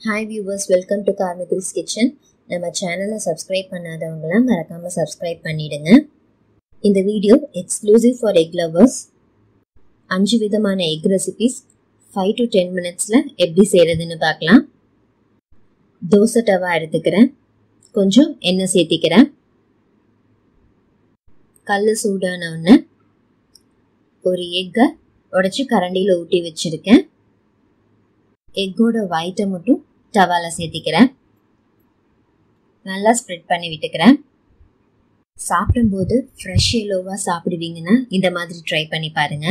hi viewers welcome to கார்மிகில்ஸ் kitchen நம்ம சேனலை சப்ஸ்கிரைப் பண்ணாதவங்களாம் மறக்காமல் சப்ஸ்கிரைப் பண்ணிடுங்க இந்த video exclusive for egg lovers அஞ்சு விதமான egg recipes five to ten மினிட்ஸில் எப்படி செய்கிறதுன்னு பார்க்கலாம் தோசை டவா எடுத்துக்கிறேன் கொஞ்சம் எண்ணெய் சேர்த்திக்கிறேன் கல் சூடான ஒன்று ஒரு எக்கை உடச்சி கரண்டியில் ஊட்டி வச்சுருக்கேன் எக்கோட ஒயிட்டை மட்டும் டவால சேர்த்திக்கிறேன் நல்லா ஸ்ப்ரெட் பண்ணி விட்டுக்கிறேன் சாப்பிடும்போது ஃப்ரெஷ் எல்லோவாக சாப்பிடுவீங்கன்னா இந்த மாதிரி ட்ரை பண்ணி பாருங்க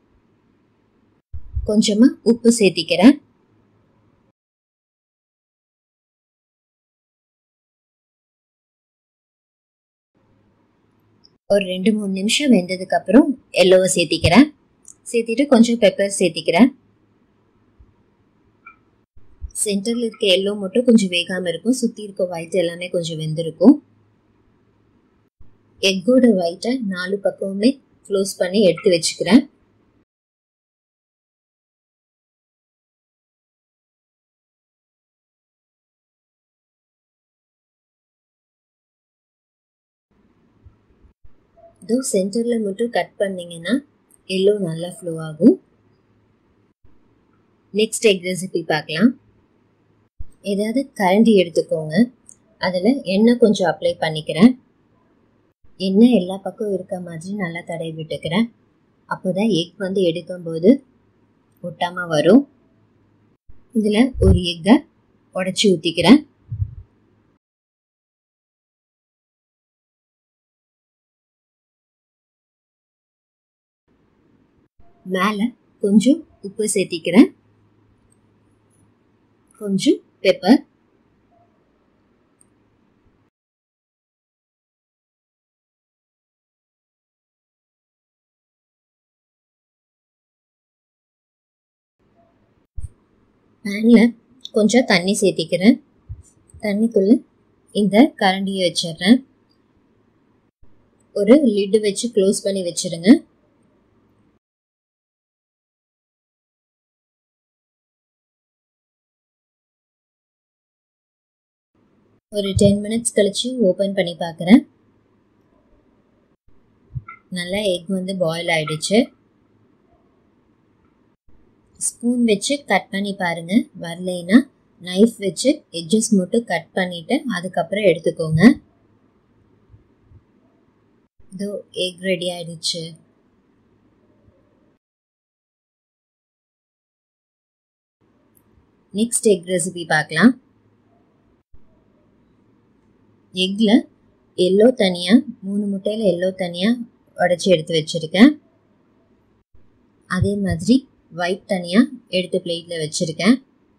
கொஞ்சமாக உப்பு சேர்த்திக்கிறேன் ஒரு ரெண்டு மூணு நிமிஷம் வெந்ததுக்கு அப்புறம் எல்லோவை சேர்த்திக்கிறேன் சேர்த்திட்டு கொஞ்சம் பெப்பர் சேர்த்திக்கிறேன் சென்டரில் இருக்க எல்லோ மட்டும் கொஞ்சம் வேகாமல் இருக்கும் சுற்றி இருக்க ஒயிட் எல்லாமே கொஞ்சம் வெந்திருக்கும் எக்கோட ஒயிட்டை நாலு பக்கமுமே க்ளோஸ் பண்ணி எடுத்து வச்சுக்கிறேன் இதோ சென்டரில் மட்டும் கட் பண்ணிங்கன்னா எல்லோ நல்லா ஃப்ளோ ஆகும் நெக்ஸ்ட் எக் ரெசிபி பார்க்கலாம் ஏதாவது கரண்டி எடுத்துக்கோங்க அதில் எண்ணெய் கொஞ்சம் அப்ளை பண்ணிக்கிறேன் எண்ணெய் எல்லா பக்கம் இருக்க மாதிரி நல்லா தடவி விட்டுக்கிறேன் அப்போ தான் எக் வந்து எடுக்கும்போது ஒட்டாமல் வரும் இதில் ஒரு எக்கை உடச்சி ஊற்றிக்கிறேன் மேலே கொஞ்சம் உப்பு சேர்த்திக்கிறேன் கொஞ்சம் பெப்பர் பேனில் கொஞ்சம் தண்ணி சேர்த்திக்கிறேன் தண்ணிக்குள்ளே இந்த கரண்டியை வச்சிடுறேன் ஒரு லிட்டு வச்சு க்ளோஸ் பண்ணி வச்சிடுங்க ஒரு டென் மினிட்ஸ் கழிச்சு ஓப்பன் பண்ணி பார்க்குறேன் நல்லா எக் வந்து பாயில் ஆயிடுச்சு ஸ்பூன் வச்சு கட் பண்ணி பாருங்க வரலைன்னா நைஃப் வச்சு எட்ஜஸ் மட்டும் கட் பண்ணிட்டு அதுக்கப்புறம் எடுத்துக்கோங்க இதோ எக் ரெடி ஆயிடுச்சு நெக்ஸ்ட் எக் ரெசிபி பார்க்கலாம் எக்கில் எல்லோ தனியாக மூணு முட்டையில் எல்லோ தனியாக உடச்சி எடுத்து வச்சுருக்கேன் அதே மாதிரி ஒயிட் தனியாக எடுத்து பிளேட்டில் வச்சுருக்கேன்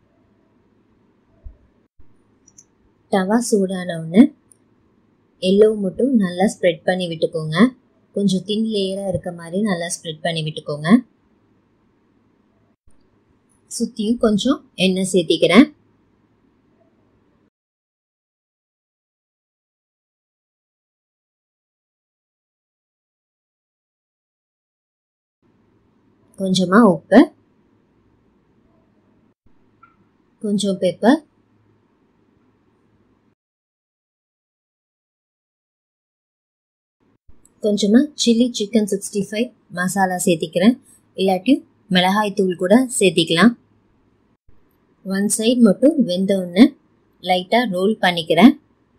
டவா சூடான ஒன்று எல்லோ மட்டும் நல்லா ஸ்ப்ரெட் பண்ணி விட்டுக்கோங்க கொஞ்சம் தின் லேயராக இருக்க மாதிரி நல்லா ஸ்ப்ரெட் பண்ணி விட்டுக்கோங்க சுற்றியும் கொஞ்சம் எண்ணெய் சேர்த்திக்கிறேன் கொஞ்சமாக உப்பு கொஞ்சம் பெப்பர் கொஞ்சமாக chilli chicken sixty five masala சேர்த்திக்கிறேன் இல்லாட்டி மிளகாய் தூள் கூட சேர்த்திக்கலாம் ஒன் சைட் மட்டும் வெந்த ஒன்று லைட்டாக ரோல் பண்ணிக்கிறேன்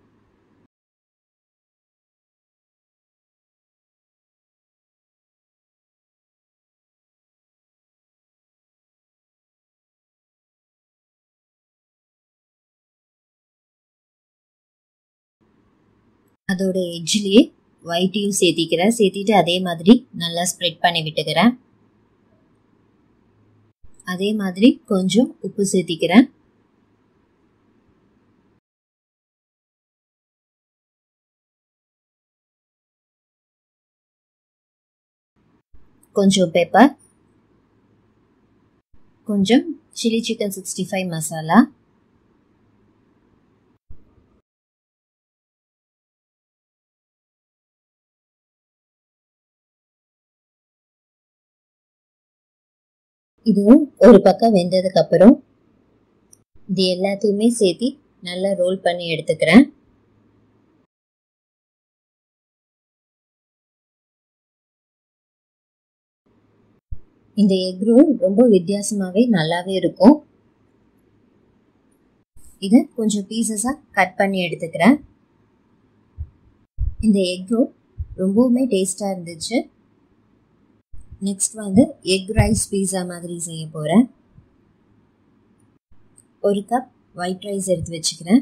அதோட எட்ஜ்லேயே ஒயிட்டையும் சேர்த்திக்கிறேன் சேர்த்திட்டு அதே மாதிரி நல்லா ஸ்ப்ரெட் பண்ணி விட்டுக்கிறேன் அதே மாதிரி கொஞ்சம் உப்பு சேர்த்திக்கிறேன் கொஞ்சம் பெப்பர் கொஞ்சம் chilli chicken sixty five masala இதுவும் ஒரு பக்கம் வெந்ததுக்கு அப்புறம் இது எல்லாத்தையுமே சேர்த்து நல்லா ரோல் பண்ணி எடுத்துக்கிறேன் இந்த எக் ரோல் ரொம்ப வித்தியாசமாகவே நல்லாவே இருக்கும் இதை கொஞ்சம் பீசஸாக கட் பண்ணி எடுத்துக்கிறேன் இந்த எக் ரோல் ரொம்பவுமே டேஸ்டாக இருந்துச்சு நெக்ஸ்ட் வந்து எக் ரைஸ் பீஸா மாதிரி செய்ய போகிறேன் ஒரு கப் ஒயிட் ரைஸ் எடுத்து வச்சுக்கிறேன்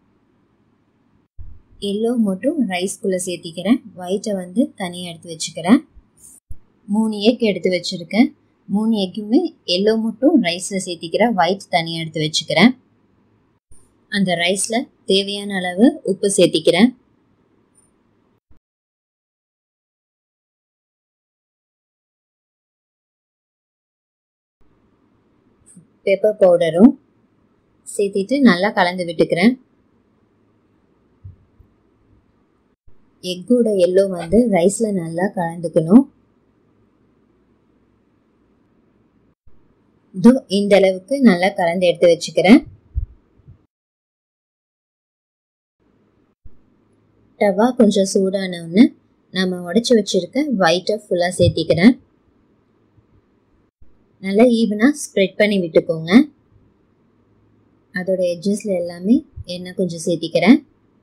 எல்லோ மட்டும் ரைஸ்குள்ளே சேர்த்திக்கிறேன் ஒயிட்டை வந்து தனியாக எடுத்து வச்சுக்கிறேன் மூணு எக் எடுத்து வச்சுருக்கேன் மூணு எக்குமே எல்லோ மட்டும் ரைஸில் சேர்த்திக்கிறேன் ஒயிட் தனியாக எடுத்து வச்சுக்கிறேன் அந்த ரைஸில் தேவையான அளவு உப்பு சேர்த்திக்கிறேன் பெப்பர் பவுடரும் சேர்த்திட்டு நல்லா கலந்து விட்டுக்கிறேன் எக்கோட எல்லோ வந்து ரைஸில் நல்லா கலந்துக்கணும் இதோ இந்த அளவுக்கு நல்லா கலந்து எடுத்து வச்சுக்கிறேன் டவா கொஞ்சம் சூடானவுன்னு நம்ம உடச்சி வச்சிருக்க ஒயிட்டை ஃபுல்லாக சேர்த்திக்கிறேன் நல்லா ஈவனாக ஸ்ப்ரெட் பண்ணி விட்டுக்கோங்க அதோட எட்ஜஸ்ல எல்லாமே எண்ணெய் கொஞ்சம் சேர்த்திக்கிறேன்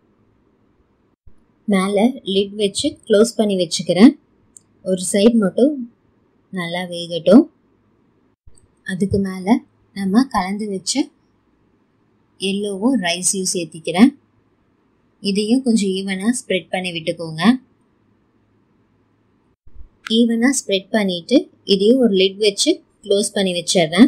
மேலே லிட் வச்சு க்ளோஸ் பண்ணி வச்சுக்கிறேன் ஒரு சைடு மட்டும் நல்லா வேகட்டும் அதுக்கு மேலே நம்ம கலந்து வச்ச எல்லோவும் ரைஸையும் சேர்த்திக்கிறேன் இதையும் கொஞ்சம் ஈவனாக ஸ்ப்ரெட் பண்ணி விட்டுக்கோங்க ஈவனாக ஸ்ப்ரெட் பண்ணிவிட்டு இதையும் ஒரு லிட் வச்சு க்ளோஸ் பண்ணி வச்சிடுறேன்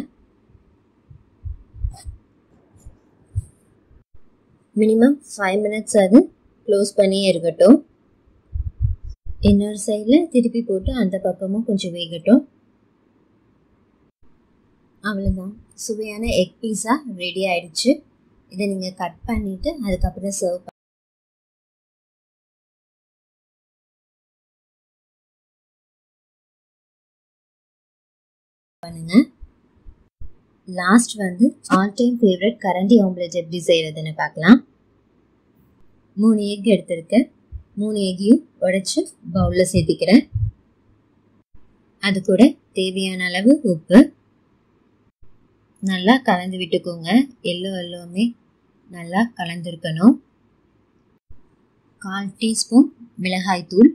மினிமம் ஃபைவ் மினிட்ஸ் அது க்ளோஸ் பண்ணியே இருக்கட்டும் இன்னொரு சைடில் திருப்பி போட்டு அந்த பக்கமும் கொஞ்சம் வேகட்டும் அவ்வளோதான் சுவையான எக் பீஸா ரெடி ஆயிடுச்சு இதை நீங்கள் கட் பண்ணிவிட்டு அதுக்கப்புறம் சர்வ் பண்ணுங்க லாஸ்ட் வந்து ஆல் டைம் ஃபேவரட் கரண்டி ஆம்லெட் எப்படி செய்கிறதுன்னு பார்க்கலாம் மூணு எக் எடுத்திருக்கேன் மூணு எக்கையும் உடைச்சு பவுலில் சேர்த்திக்கிறேன் அது கூட தேவையான அளவு உப்பு நல்லா கலந்து விட்டுக்கோங்க எல்லோ எல்லோவுமே நல்லா கலந்துருக்கணும் கால் டீஸ்பூன் மிளகாய்த்தூள்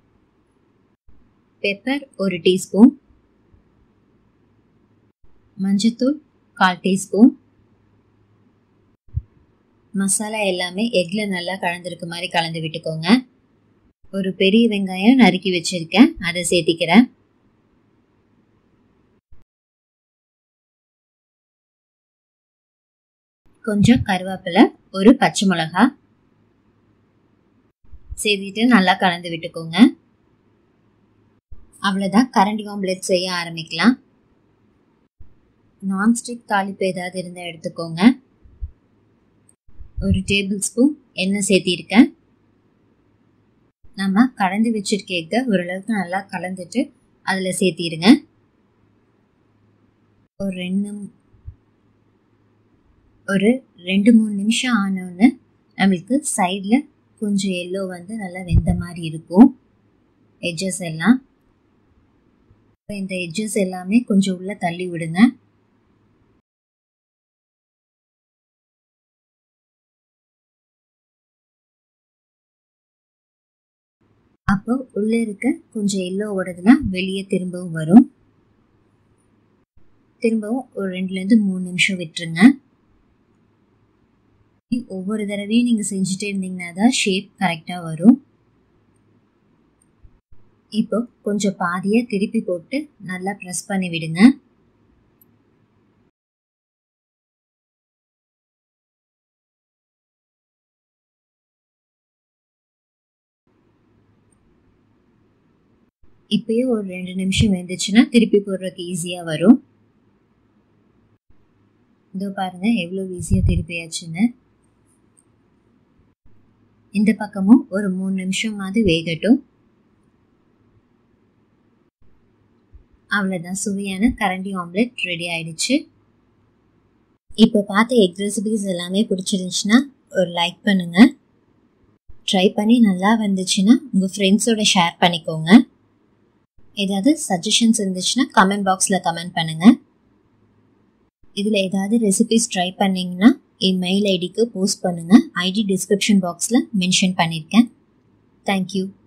பெப்பர் ஒரு டீஸ்பூன் மஞ்சத்தூள் கால் டீஸ்பூன் மசாலா எல்லாமே எக்ல நல்லா கலந்துருக்க மாதிரி கலந்து விட்டுக்கோங்க ஒரு பெரிய வெங்காயம் நறுக்கி வச்சிருக்கேன் அதை சேர்த்திக்கிறேன் கொஞ்சம் கருவேப்பிலை ஒரு பச்சை மிளகா சேர்த்திட்டு நல்லா கலந்து விட்டுக்கோங்க அவ்வளோதான் கரண்டி ஆம்லெட் செய்ய ஆரம்பிக்கலாம் நான்ஸ்டிக் தாளிப்பு ஏதாவது இருந்தால் எடுத்துக்கோங்க ஒரு டேபிள் ஸ்பூன் எண்ணெய் சேர்த்திருக்கேன் நம்ம கலந்து வச்சிருக்க எக்கை ஓரளவுக்கு நல்லா கலந்துட்டு அதில் சேர்த்திருங்க ஒரு ரெண்டு ஒரு ரெண்டு மூணு நிமிஷம் ஆனோன்னு நம்மளுக்கு சைடில் கொஞ்சம் எல்லோ வந்து நல்லா வெந்த மாதிரி இருக்கும் எட்ஜஸ் எல்லாம் இந்த எட்ஜஸ் எல்லாமே கொஞ்சம் உள்ள தள்ளி விடுங்க அப்போ உள்ள இருக்க கொஞ்சம் எல்லோவோடதுலாம் வெளியே திரும்பவும் வரும் திரும்பவும் ஒரு ரெண்டுலேருந்து மூணு நிமிஷம் விட்டுருங்க ஒவ்வொரு தடவையும் நீங்கள் செஞ்சுட்டே இருந்தீங்கன்னா தான் ஷேப் கரெக்டாக வரும் இப்போ கொஞ்சம் பாதியை திருப்பி போட்டு நல்லா ப்ரெஸ் பண்ணி விடுங்க இப்பயே ஒரு ரெண்டு நிமிஷம் வெந்துச்சுன்னா திருப்பி போடுறதுக்கு ஈஸியாக வரும் இதோ பாருங்க எவ்வளோ ஈஸியாக திருப்பியாச்சுன்னு இந்த பக்கமும் ஒரு மூணு நிமிஷமாவது வேகட்டும் அவ்வளோதான் சுவையான கரண்டி ஆம்லெட் ரெடி ஆயிடுச்சு இப்போ பார்த்த எக் ரெசிபிஸ் எல்லாமே பிடிச்சிருந்துச்சுன்னா ஒரு லைக் பண்ணுங்கள் ட்ரை பண்ணி நல்லா வந்துச்சுன்னா உங்கள் ஃப்ரெண்ட்ஸோட ஷேர் பண்ணிக்கோங்க ஏதாவது சஜஷன்ஸ் இருந்துச்சுன்னா கமெண்ட் பாக்ஸில் கமெண்ட் பண்ணுங்கள் இதில் ஏதாவது ரெசிபிஸ் ட்ரை பண்ணிங்கன்னா என் மெயில் ஐடிக்கு போஸ்ட் பண்ணுங்கள் ஐடி டிஸ்கிரிப்ஷன் பாக்ஸில் மென்ஷன் பண்ணியிருக்கேன் தேங்க்யூ